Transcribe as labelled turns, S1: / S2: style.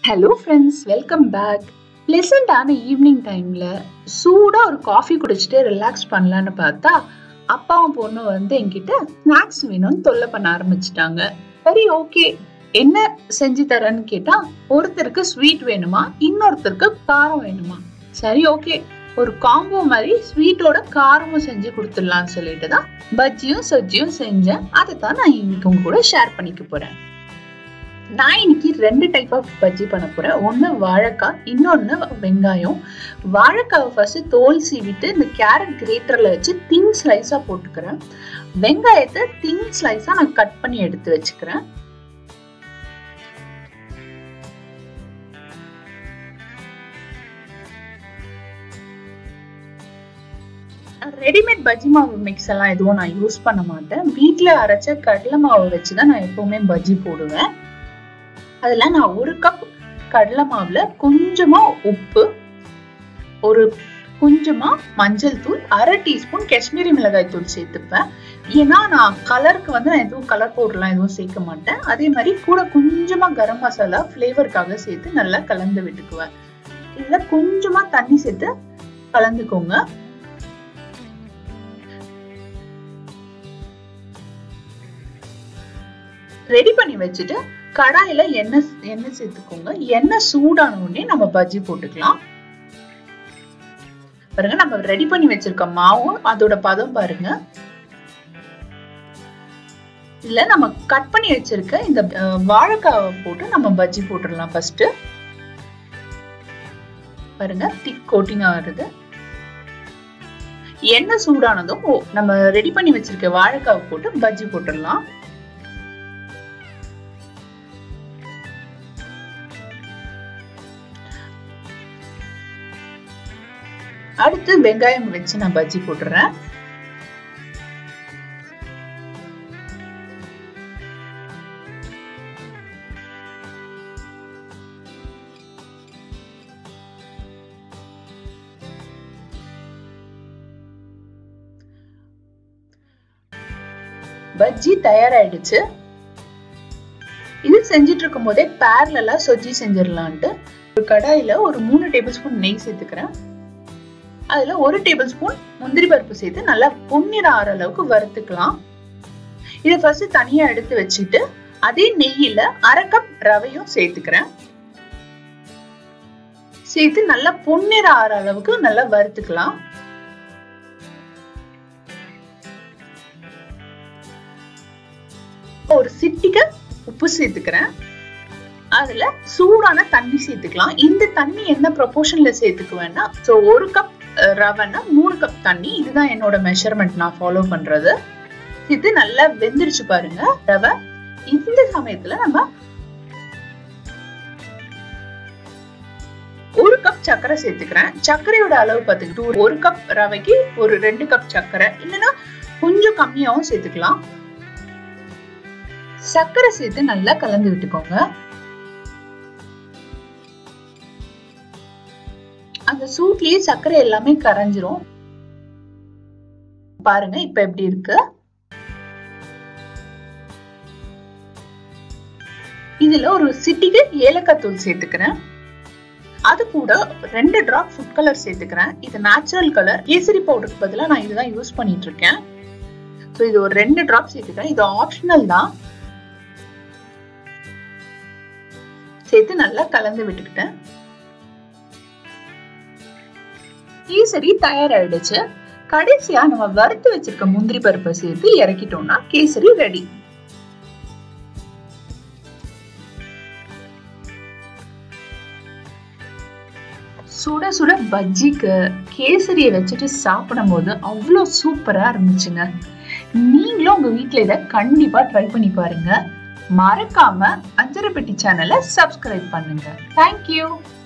S1: hello friends welcome back பிளசண்டான evening டைம்ல சூடா ஒரு காஃபி குடிச்சிட்டு ரிலாக்ஸ் பண்ணலான்னு பார்த்தா அப்பாவும் பொண்ணு வந்து என்கிட்ட ஸ்நாக்ஸ் வேணும்னு தொல்லை பண்ண ஆரம்பிச்சிட்டாங்க சரி ஓகே என்ன செஞ்சு தரேன்னு கேட்டா ஒருத்தருக்கு ஸ்வீட் வேணுமா இன்னொருத்தருக்கு காரம் வேணுமா சரி ஓகே ஒரு காம்போ மாதிரி ஸ்வீட்டோட காரமும் செஞ்சு கொடுத்துடலாம்னு சொல்லிட்டு தான் பஜ்ஜியும் சொஜ்ஜியும் செஞ்சேன் அதை தான் நான் இன்னைக்கு உங்க கூட ஷேர் பண்ணிக்க போறேன் நான் இன்னைக்கு ரெண்டு டைப் ஆஃப் பஜ்ஜி பண்ண போறேன் ஒன்று வாழைக்காய் இன்னொன்று வெங்காயம் வாழைக்காவை ஃபர்ஸ்ட் தோல் சீவிட்டு இந்த கேரட் கிரேட்டர்ல வச்சு தின் ஸ்லைஸா போட்டுக்கிறேன் வெங்காயத்தை தின் ஸ்லைஸா நான் கட் பண்ணி எடுத்து வச்சுக்கிறேன் ரெடிமேட் பஜ்ஜி மாவு மிக்ஸ் எல்லாம் எதுவும் நான் யூஸ் பண்ண மாட்டேன் வீட்டில் அரைச்ச கடலை மாவு வச்சு தான் நான் எப்பவுமே பஜ்ஜி போடுவேன் அதில் நான் ஒரு கப் கடலை மாவுல கொஞ்சமா உப்பு ஒரு கொஞ்சமா மஞ்சள் தூள் அரை டீஸ்பூன் காஷ்மீரி மிளகாய் தூள் சேர்த்துப்பேன் ஏன்னா நான் கலருக்கு வந்து நான் எதுவும் கலர் பவுடர்லாம் எதுவும் சேர்க்க மாட்டேன் அதே மாதிரி கூட கொஞ்சமா கரம் மசாலா ஃப்ளேவருக்காக சேர்த்து நல்லா கலந்து விட்டுக்குவேன் இதுல கொஞ்சமா தண்ணி சேர்த்து கலந்துக்கோங்க ரெடி பண்ணி வச்சுட்டு கடாயில எண்ணெய் எண்ணெய் சேர்த்துக்கோங்க எண்ணெய் சூடான உடனே நம்ம பஜ்ஜி போட்டுக்கலாம் பாருங்க நம்ம ரெடி பண்ணி வச்சிருக்க மாவும் அதோட பதம் பாருங்க இதுல நம்ம கட் பண்ணி வச்சிருக்க இந்த வாழைக்காவை போட்டு நம்ம பஜ்ஜி போட்டுடலாம் ஃபர்ஸ்ட் பாருங்க திக் கோட்டிங்கா வருது எண்ணெய் சூடானதும் நம்ம ரெடி பண்ணி வச்சிருக்க வாழைக்காவை போட்டு பஜ்ஜி போட்டுடலாம் அடுத்து வெங்காயம் வச்சு நான் பஜ்ஜி போட்டுறேன் பஜ்ஜி தயாராயிடுச்சு இது செஞ்சிட்டு இருக்கும் போதே பேரலா சொஜ்ஜி செஞ்சிடலான்ட்டு ஒரு கடாயில ஒரு மூணு டேபிள் ஸ்பூன் நெய் சேர்த்துக்கிறேன் அதுல ஒரு டேபிள் ஸ்பூன் முந்திரி பருப்பு சேர்த்து நல்லா பொன்னிறம் ஆற அளவுக்கு வறுத்துக்கலாம் இதை ஃபர்ஸ்ட் தனியா எடுத்து வச்சுட்டு அதே நெய்யில அரை கப் ரவையும் சேர்த்துக்கிறேன் சேர்த்து நல்லா பொன்னிறம் ஆற அளவுக்கு நல்லா வறுத்துக்கலாம் ஒரு சிட்டிக்க உப்பு சேர்த்துக்கிறேன் அதுல சூடான தண்ணி சேர்த்துக்கலாம் இந்த தண்ணி என்ன ப்ரொபோர்ஷன்ல சேர்த்துக்குவேன்னா ஸோ ஒரு கப் ரவைன்னா மூணு கப் தண்ணி இதுதான் என்னோட மெஷர்மெண்ட் நான் ஃபாலோ பண்றது இது நல்லா வெந்துருச்சு பாருங்க ரவை இந்த சமயத்துல நம்ம ஒரு கப் சர்க்கரை சேர்த்துக்கிறேன் சர்க்கரையோட அளவு பார்த்துக்கிட்டு ஒரு கப் ரவைக்கு ஒரு ரெண்டு கப் சர்க்கரை இல்லைன்னா கொஞ்சம் கம்மியாவும் சேர்த்துக்கலாம் சர்க்கரை சேர்த்து நல்லா கலந்து விட்டுக்கோங்க அந்த சூட்லயே சர்க்கரை எல்லாமே கரைஞ்சிரும் பாருங்க இப்ப எப்படி இருக்கு இதுல ஒரு சிட்டிக்கு ஏலக்காய் தூள் சேர்த்துக்கிறேன் அது கூட ரெண்டு டிராப் ஃபுட் கலர் சேர்த்துக்கிறேன் இது நேச்சுரல் கலர் கேசரி பவுடருக்கு பதிலாக நான் இதுதான் யூஸ் பண்ணிட்டு இருக்கேன் ஸோ இது ஒரு ரெண்டு டிராப் சேர்த்துக்கிறேன் இது ஆப்ஷனல் தான் சேர்த்து நல்லா கலந்து விட்டுக்கிட்டேன் கேசரி தயாராயிடுச்சு கடைசியா நம்ம வறுத்து வச்சிருக்க முந்திரி பருப்பை சேர்த்து இறக்கிட்டோம்னா கேசரி ரெடி சுட சுட பஜ்ஜிக்கு கேசரியை வச்சுட்டு சாப்பிடும் போது அவ்வளோ சூப்பரா இருந்துச்சுங்க நீங்களும் உங்க வீட்டுல இதை கண்டிப்பா ட்ரை பண்ணி பாருங்க மறக்காம அஞ்சரப்பெட்டி சேனலை சப்ஸ்கிரைப் பண்ணுங்க தேங்க்யூ